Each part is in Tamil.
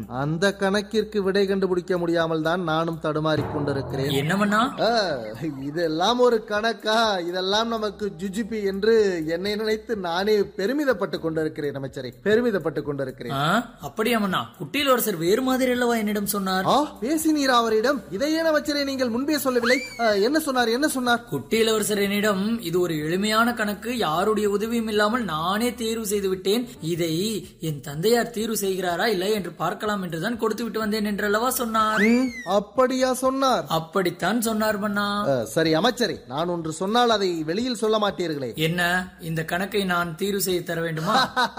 அந்த கணக்கிற்கு விடை கண்டுபிடிக்க முடியாமல் தான் நானும் தடுமாறிக் கொண்டிருக்கிறேன் என்ன மன்னா ஆ, இதெல்லாம் ஒரு கணக்கா இதெல்லாம் நமக்கு ஜுஜிபி என்று என்னை நினைத்து நானே பெருமிதப்பட்டுக் கொண்டிருக்கிறேன் அமைச்சரே பெருமிதப்பட்டுக் கொண்டிருக்கிறேன் ஆ, அப்படியா மன்னா குட்டியிலரசர் வேறு மாதிரி அல்லவா என்னிடம் சொன்னார் ஆ பேசினீர் அவரிடம் இதை ஏன் அமைச்சரே நீங்கள் முன்பே சொல்லவில்லை ஆ, என்ன சொன்னார் என்ன சொன்னார் குட்டியிலவரசர் என்னிடம் இது ஒரு எளிமையான கணக்கு யாருடைய உதவியும் இல்லாமல் நானே தேர்வு செய்து விட்டேன் இதை என் தந்தையார் தீர்வு செய்கிறாரா இல்லை என்று பார்க்கலாம் என்றுதான் கொடுத்து விட்டு வந்தேன் என்றல்லவா சொன்னார் ம், அப்படியா சொன்னார் அப்படித்தான் சொன்னார் மன்னா ஆ, சரி அமைச்சரே நான் ஒன்று சொன்னால் அதை வெளியில் சொல்ல மாட்டீர்களே என்ன இந்த கணக்கை நான் தீர்வு செய்து தர வேண்டுமா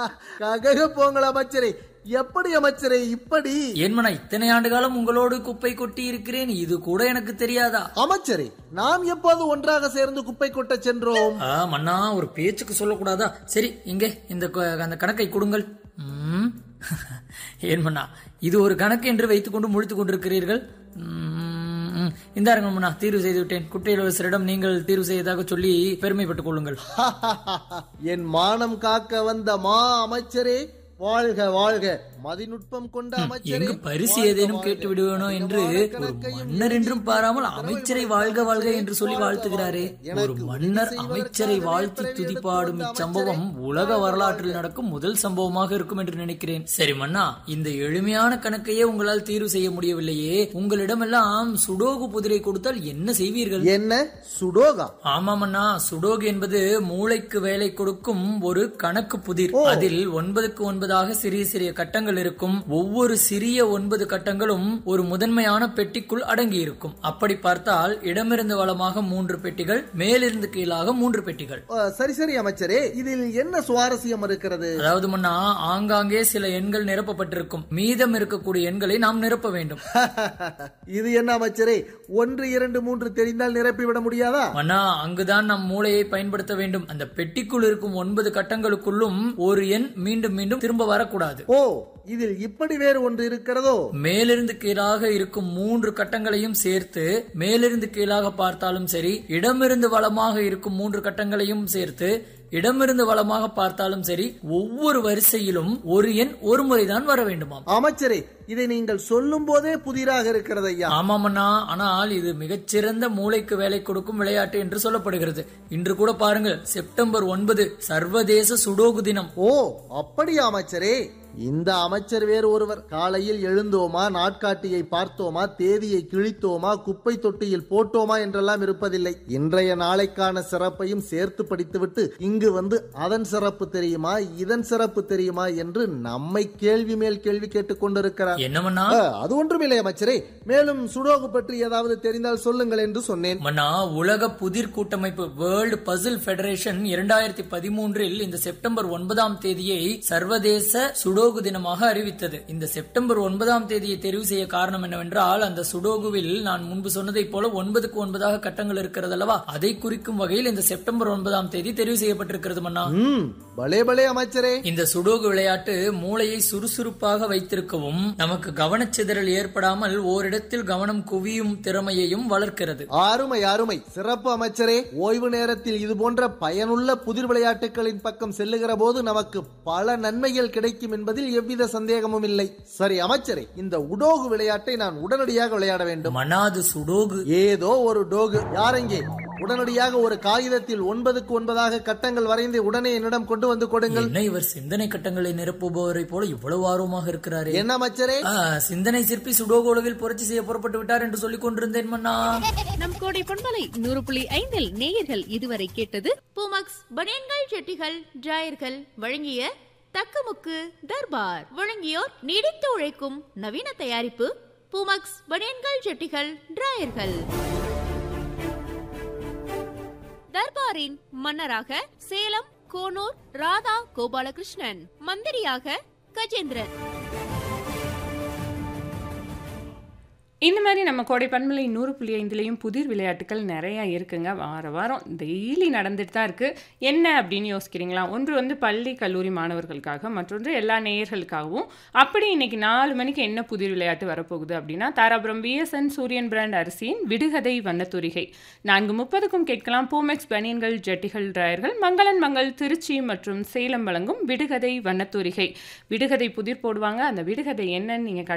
ககக போங்கள் அமைச்சரே எப்படி அமைச்சரே இப்படி ஏன் மன்னா இத்தனை ஆண்டு காலம் உங்களோடு குப்பை கொட்டி இருக்கிறேன் இது கூட எனக்கு தெரியாதா அமைச்சரே நாம் எப்போது ஒன்றாக சேர்ந்து குப்பை கொட்ட சென்றோம் ஆ மன்னா ஒரு பேச்சுக்கு சொல்லக்கூடாதா சரி இங்க இந்த க- அந்த கணக்கை கொடுங்கள் ம். ஏன் மன்னா இது ஒரு கணக்கு என்று வைத்துக்கொண்டு முழித்துக் கொண்டிருக்கிறீர்கள் ம், ம். இந்தாருங்க மன்னா தீர்வு செய்து விட்டேன் குட்டை இளவரசரிடம் நீங்கள் தீர்வு செய்ததாக சொல்லி பெருமைப்பட்டுக் கொள்ளுங்கள் என் மானம் காக்க வந்த மா அமைச்சரே வாழ்க வாழ்க மதிநுட்பம் கொண்ட அமைச்சரே எங்கு பரிசு வாழ்க, ஏதேனும் வாழ்க. கேட்டு விடுவேனோ என்று அதிகமான ஒரு கணக்கையும் மன்னர் என்றும் பாராமல் அமைச்சரை வாழ்க வாழ்க என்று சொல்லி வாழ்க, வாழ்த்துகிறாரே வாழ்க. ஒரு எனக்கு மன்னர் உதவி அமைச்சரை செய்வதற்காகவே வாழ்த்தி பிறவி துதிப்பாடும் எடுத்துக் கொண்ட இச்சம்பவம் அமைச்சரே, உலக வாழ்க, வரலாற்றில் வாழ்க. நடக்கும் முதல் சம்பவமாக இருக்கும் என்று நினைக்கிறேன் சரி மன்னா இந்த எளிமையான கணக்கையே உங்களால் தீர்வு செய்ய முடியவில்லையே உங்களிடமெல்லாம் சுடோகு புதிரை கொடுத்தால் என்ன செய்வீர்கள் என்ன சுடோகா ஆமாம் அண்ணா சுடோகு என்பது மூளைக்கு வேலை கொடுக்கும் ஒரு கணக்கு புதிர் அதில் ஒன்பதுக்கு ஒன்பதாக சிறிய சிறிய கட்டங்கள் இருக்கும் ஒவ்வொரு சிறிய ஒன்பது கட்டங்களும் ஒரு முதன்மையான பெட்டிக்குள் அடங்கி இருக்கும் அப்படி பார்த்தால் இடமிருந்து வளமாக மூன்று பெட்டிகள் மேலிருந்து கீழாக மூன்று பெட்டிகள் ஆ, சரி சரி அமைச்சரே இதில் என்ன சுவாரஸ்யம் இருக்கிறது அதாவது மன்னா ஆங்காங்கே சில எண்கள் நிரப்பப்பட்டிருக்கும் மீதம் இருக்கக்கூடிய எண்களை நாம் நிரப்ப வேண்டும் இது என்ன அமைச்சரே ஒன்று இரண்டு மூன்று தெரிந்தால் நிரப்பிவிட முடியாதா மன்னா அங்குதான் நம் மூளையை பயன்படுத்த வேண்டும் அந்த பெட்டிக்குள் இருக்கும் ஒன்பது கட்டங்களுக்குள்ளும் ஒரு எண் மீண்டும் மீண்டும் திரும்ப வரக்கூடாது ஓ இதில் இப்படி வேறு ஒன்று இருக்கிறதோ மேலிருந்து கீழாக இருக்கும் மூன்று கட்டங்களையும் சேர்த்து மேலிருந்து கீழாக பார்த்தாலும் சரி இடமிருந்து வலமாக இருக்கும் மூன்று கட்டங்களையும் சேர்த்து இடமிருந்து வலமாக பார்த்தாலும் சரி ஒவ்வொரு வரிசையிலும் ஒரு எண் ஒரு முறைதான் வர வேண்டுமாம் அமைச்சரே இதை நீங்கள் சொல்லும் போதே புதிராக இருக்கிறது ஐயா ஆமாமண்ணா ஆனால் இது மிகச்சிறந்த மூளைக்கு வேலை கொடுக்கும் விளையாட்டு என்று சொல்லப்படுகிறது இன்று கூட பாருங்கள் செப்டம்பர் ஒன்பது சர்வதேச சுடோகு தினம் ஓ அப்படியா அமைச்சரே இந்த அமைச்சர் வேறு ஒருவர் காலையில் எழுந்தோமா நாட்காட்டியை பார்த்தோமா தேதியை கிழித்தோமா குப்பை தொட்டியில் போட்டோமா என்றெல்லாம் இருப்பதில்லை இன்றைய நாளைக்கான சிறப்பையும் சேர்த்து படித்துவிட்டு இங்கு வந்து அதன் சிறப்பு தெரியுமா இதன் சிறப்பு தெரியுமா என்று நம்மை கேள்வி மேல் கேள்வி கேட்டுக் கொண்டிருக்கிறார் என்னமண்ணா ஆ, அது ஒன்றுமில்லை அமைச்சரே மேலும் சுடோகு பற்றி ஏதாவது தெரிந்தால் சொல்லுங்கள் என்று சொன்னேன் மன்னா உலக புதிர் கூட்டமைப்பு வேர்ல்டு பசில் ஃபெடரேஷன் இரண்டாயிரத்தி பதிமூன்றில் இந்த செப்டம்பர் ஒன்பதாம் தேதியை சர்வதேச சுடோகு தினமாக அறிவித்தது இந்த செப்டம்பர் ஒன்பதாம் தேதியை தெரிவு செய்ய காரணம் என்னவென்றால் அந்த சுடோகுவில் நான் முன்பு சொன்னதைப் போல ஒன்பதுக்கு ஒன்பதாக கட்டங்கள் இருக்கிறது அல்லவா அதை குறிக்கும் வகையில் இந்த செப்டம்பர் ஒன்பதாம் தேதி தெரிவு செய்யப்பட்டிருக்கிறது மன்னா ம் பலே பலே அமைச்சரே இந்த சுடோகு விளையாட்டு மூளையை சுறுசுறுப்பாக வைத்திருக்கவும் நமக்கு கவனச்சிதறல் ஏற்படாமல் ஓரிடத்தில் கவனம் குவியும் திறமையையும் வளர்க்கிறது அருமை அருமை சிறப்பு அமைச்சரே ஓய்வு நேரத்தில் இது போன்ற பயனுள்ள புதிர் விளையாட்டுகளின் பக்கம் செல்லுகிற போது நமக்கு பல நன்மைகள் கிடைக்கும் என்பதில் எவ்வித சந்தேகமும் இல்லை சரி அமைச்சரே இந்த உடோகு விளையாட்டை நான் உடனடியாக விளையாட வேண்டும் மனாது சுடோகு ஏதோ ஒரு டோகு யாரெங்கே உடனடியாக ஒரு காகிதத்தில் ஒன்பதுக்கு ஒன்பதாக கட்டங்கள் வரைந்து உடனே என்னிடம் கொண்டு வந்து கொடுங்கள் என்ன இவர் சிந்தனை கட்டங்களை நிரப்புபவரை போல இவ்வளவு ஆர்வமாக இருக்கிறாரே என்ன அமைச்சரே ஆ, சிந்தனை சிற்பி சுடோகு உலகில் புரட்சி செய்ய புறப்பட்டு விட்டார் என்று சொல்லிக் கொண்டிருந்தேன் மன்னா நம் கோடை பொன்மலை நூறு புள்ளி ஐந்தில் நேயர்கள் இதுவரை கேட்டது பூமக்ஸ் பனியன்கள் ஜெட்டிகள் டிராயர்கள் வழங்கிய தக்கமுக்கு தர்பார் வழங்கியோர் நீடித்து உழைக்கும் நவீன தயாரிப்பு பூமக்ஸ் பனியன்கள் ஜெட்டிகள் டிராயர்கள் தர்பாரின் மன்னராக சேலம் கோனூர் ராதா கோபாலகிருஷ்ணன் மந்திரியாக கஜேந்திரன் இந்த மாதிரி நம்ம கோடை பண்பலை நூறு புள்ளி ஐந்துலேயும் புதிர் விளையாட்டுகள் நிறையா இருக்குங்க வார வாரம் டெய்லி நடந்துட்டு தான் இருக்குது என்ன அப்படின்னு யோசிக்கிறீங்களா ஒன்று வந்து பள்ளி கல்லூரி மாணவர்களுக்காக மற்றொன்று எல்லா நேயர்களுக்காகவும் அப்படி இன்னைக்கு நாலு மணிக்கு என்ன புதிர் விளையாட்டு வரப்போகுது அப்படின்னா தாராபுரம் பிஎஸ்என் சூரியன் பிராண்ட் அரிசியின் விடுகதை வண்ணத்துரிகை நான்கு முப்பதுக்கும் கேட்கலாம் பூமெக்ஸ் பனியன்கள் ஜட்டிகள் டிராயர்கள் மங்களன் மங்கள் திருச்சி மற்றும் சேலம் வழங்கும் விடுகதை வண்ணத்துரிகை விடுகதை புதிர் போடுவாங்க அந்த விடுகதை என்னன்னு நீங்கள்